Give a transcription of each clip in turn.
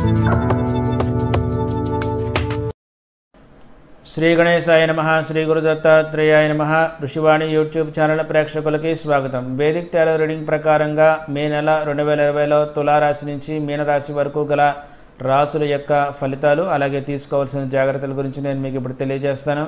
శ్రీ గణేశాయ నమ శ్రీ గురు దత్తాత్రేయాయ నమ ఋషివాణి యూట్యూబ్ ఛానల్ ప్రేక్షకులకి స్వాగతం వేదిక్ టాలో రీడింగ్ ప్రకారంగా మే నెల రెండు వేల ఇరవైలో తులారాశి నుంచి మీనరాశి వరకు గల రాసుల యొక్క ఫలితాలు అలాగే తీసుకోవాల్సిన జాగ్రత్తల గురించి నేను మీకు ఇప్పుడు తెలియజేస్తాను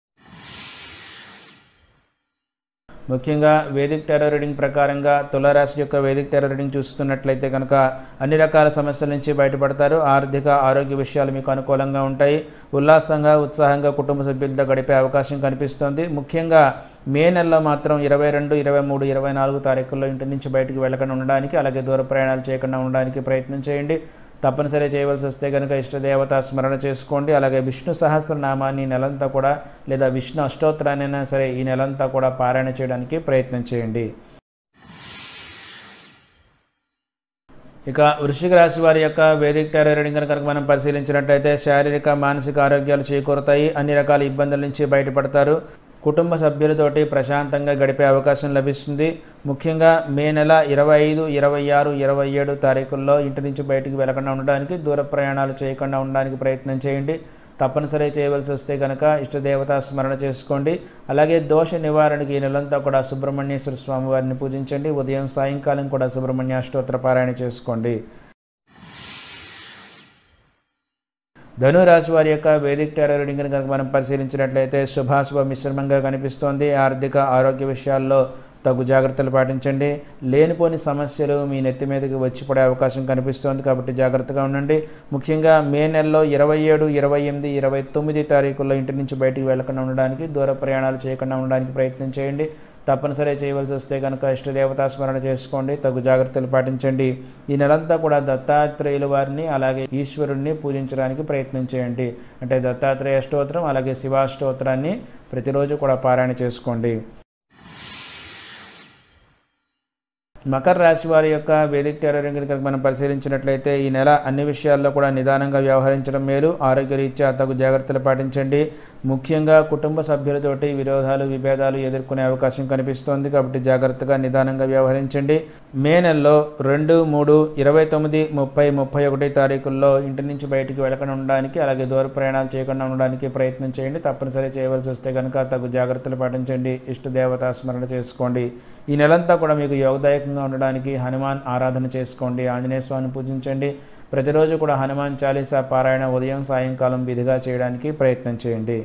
ముఖ్యంగా వేదిక్ టెరర్ రీడింగ్ ప్రకారంగా తులారాశి యొక్క వేదిక్ టెరర్ రీడింగ్ చూస్తున్నట్లయితే కనుక అన్ని రకాల సమస్యల నుంచి బయటపడతారు ఆర్థిక ఆరోగ్య విషయాలు మీకు అనుకూలంగా ఉంటాయి ఉల్లాసంగా ఉత్సాహంగా కుటుంబ సభ్యులతో గడిపే అవకాశం కనిపిస్తుంది ముఖ్యంగా మే నెలలో మాత్రం ఇరవై రెండు ఇరవై మూడు ఇరవై నాలుగు తారీఖుల్లో ఇంటి నుంచి బయటకు వెళ్ళకుండా ఉండడానికి అలాగే దూర ప్రయాణాలు చేయకుండా ఉండడానికి ప్రయత్నం చేయండి తప్పనిసరి చేయవలసి వస్తే కనుక ఇష్టదేవత స్మరణ చేసుకోండి అలాగే విష్ణు సహస్రనామాన్ని ఈ నెలంతా కూడా లేదా విష్ణు అష్టోత్తరాన్నైనా సరే ఈ నెలంతా కూడా పారాయణ చేయడానికి ప్రయత్నం చేయండి ఇక వృశ్చిక రాశి వారి యొక్క వేదిక టారో రీడింగ్ కనుక మనం పరిశీలించినట్లయితే శారీరక మానసిక ఆరోగ్యాలు చేకూరుతాయి అన్ని రకాల ఇబ్బందుల నుంచి బయటపడతారు కుటుంబ సభ్యులతోటి ప్రశాంతంగా గడిపే అవకాశం లభిస్తుంది ముఖ్యంగా మే నెల ఇరవై ఐదు ఇరవై ఆరు ఇరవై ఏడు తారీఖుల్లో ఇంటి నుంచి బయటికి వెళ్లకుండా ఉండడానికి దూర ప్రయాణాలు చేయకుండా ఉండడానికి ప్రయత్నం చేయండి తప్పనిసరి చేయవలసి వస్తే కనుక ఇష్టదేవత స్మరణ చేసుకోండి అలాగే దోష నివారణకి ఈ నెలంతా కూడా సుబ్రహ్మణ్యేశ్వర స్వామి వారిని పూజించండి ఉదయం సాయంకాలం కూడా సుబ్రహ్మణ్య అష్టోత్తర పారాయణ చేసుకోండి ధనురాశి వారి యొక్క వేదిక టారో రీడింగ్ కనుక మనం పరిశీలించినట్లయితే శుభాశుభ మిశ్రమంగా కనిపిస్తోంది ఆర్థిక ఆరోగ్య విషయాల్లో తగు జాగ్రత్తలు పాటించండి లేనిపోని సమస్యలు మీ నెత్తి మీదకి వచ్చి పడే అవకాశం కనిపిస్తోంది కాబట్టి జాగ్రత్తగా ఉండండి ముఖ్యంగా మే నెలలో ఇరవై ఏడు ఇరవై ఎనిమిది ఇరవై తొమ్మిది తారీఖుల్లో ఇంటి నుంచి బయటికి వెళ్లకుండా ఉండడానికి దూర ప్రయాణాలు చేయకుండా ఉండడానికి ప్రయత్నం చేయండి తప్పనిసరి చేయవలసి వస్తే కనుక ఇష్టదేవతా స్మరణ చేసుకోండి తగు జాగ్రత్తలు పాటించండి ఈ నెలంతా కూడా దత్తాత్రేయుల వారిని అలాగే ఈశ్వరుణ్ణి పూజించడానికి ప్రయత్నం చేయండి అంటే దత్తాత్రేయ స్తోత్రం అలాగే శివాష్టోత్రాన్ని ప్రతిరోజు కూడా పారాయణ చేసుకోండి మకర రాశి వారి యొక్క వేదిక టెరరింగ్ కనుక మనం పరిశీలించినట్లయితే ఈ నెల అన్ని విషయాల్లో కూడా నిదానంగా వ్యవహరించడం మేలు ఆరోగ్యరీత్యా తగు జాగ్రత్తలు పాటించండి ముఖ్యంగా కుటుంబ సభ్యులతోటి విరోధాలు విభేదాలు ఎదుర్కొనే అవకాశం కనిపిస్తోంది కాబట్టి జాగ్రత్తగా నిదానంగా వ్యవహరించండి మే నెలలో రెండు మూడు ఇరవై తొమ్మిది ముప్పై ముప్పై ఒకటి తారీఖుల్లో ఇంటి నుంచి బయటికి వెళ్ళకుండా ఉండడానికి అలాగే దూర ప్రయాణాలు చేయకుండా ఉండడానికి ప్రయత్నం చేయండి తప్పనిసరి చేయవలసి వస్తే కనుక తగు జాగ్రత్తలు పాటించండి ఇష్టదేవతా స్మరణ చేసుకోండి ఈ నెలంతా కూడా మీకు యోగదాయకంగా ఉండడానికి హనుమాన్ ఆరాధన చేసుకోండి ఆంజనేయ స్వామిని పూజించండి ప్రతిరోజు కూడా హనుమాన్ చాలీసా పారాయణ ఉదయం సాయంకాలం విధిగా చేయడానికి ప్రయత్నం చేయండి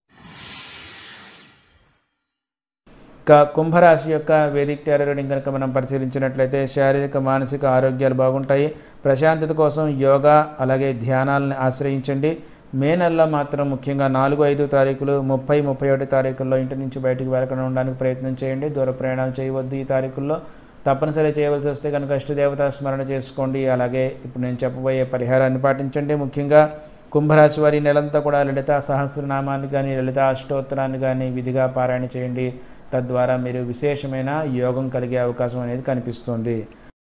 ఇక కుంభరాశి యొక్క వేదిక టారో రీడింగ్ కనుక మనం పరిశీలించినట్లయితే శారీరక మానసిక ఆరోగ్యాలు బాగుంటాయి ప్రశాంతత కోసం యోగా అలాగే ధ్యానాలను ఆశ్రయించండి మే నెలలో మాత్రం ముఖ్యంగా నాలుగు ఐదు తారీఖులు ముప్పై ముప్పై ఒకటి తారీఖుల్లో ఇంటి నుంచి బయటికి వెళ్ళకుండా ఉండడానికి ప్రయత్నం చేయండి దూర ప్రయాణాలు చేయవద్దు ఈ తారీఖుల్లో తప్పనిసరి చేయవలసి వస్తే కనుక ఇష్టదేవత స్మరణ చేసుకోండి అలాగే ఇప్పుడు నేను చెప్పబోయే పరిహారాన్ని పాటించండి ముఖ్యంగా కుంభరాశి వారి నెలంతా కూడా లలిత సహస్రనామాన్ని కానీ లలిత అష్టోత్తరాన్ని కానీ విధిగా పారాయణ చేయండి తద్వారా మీరు విశేషమైన యోగం కలిగే అవకాశం అనేది కనిపిస్తుంది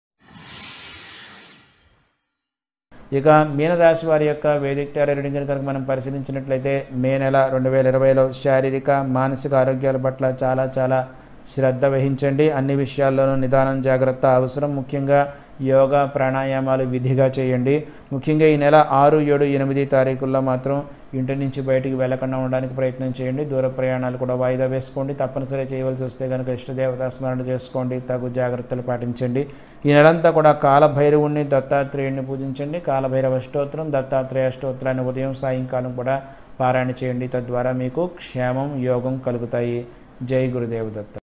ఇక మీనరాశి వారి యొక్క వేదిక టారో రీడింగ్ కనుక మనం పరిశీలించినట్లయితే మే నెల రెండు వేల ఇరవైలో శారీరక మానసిక ఆరోగ్యాల పట్ల చాలా చాలా శ్రద్ధ వహించండి అన్ని విషయాల్లోనూ నిదానం జాగ్రత్త అవసరం ముఖ్యంగా యోగా ప్రాణాయామాలు విధిగా చేయండి ముఖ్యంగా ఈ నెల ఆరు ఏడు ఎనిమిది తారీఖుల్లో మాత్రం ఇంటి నుంచి బయటికి వెళ్లకుండా ఉండడానికి ప్రయత్నం చేయండి దూర ప్రయాణాలు కూడా వాయిదా వేసుకోండి తప్పనిసరి చేయవలసి వస్తే కనుక ఇష్టదేవత స్మరణ చేసుకోండి తగు జాగ్రత్తలు పాటించండి ఈ నెలంతా కూడా కాలభైరవుణ్ణి దత్తాత్రేయుడిని పూజించండి కాలభైరవ స్తోత్రం దత్తాత్రేయ స్తోత్రాన్ని ఉదయం సాయంకాలం కూడా పారాయణ చేయండి తద్వారా మీకు క్షేమం యోగం కలుగుతాయి జై గురుదేవ్ దత్త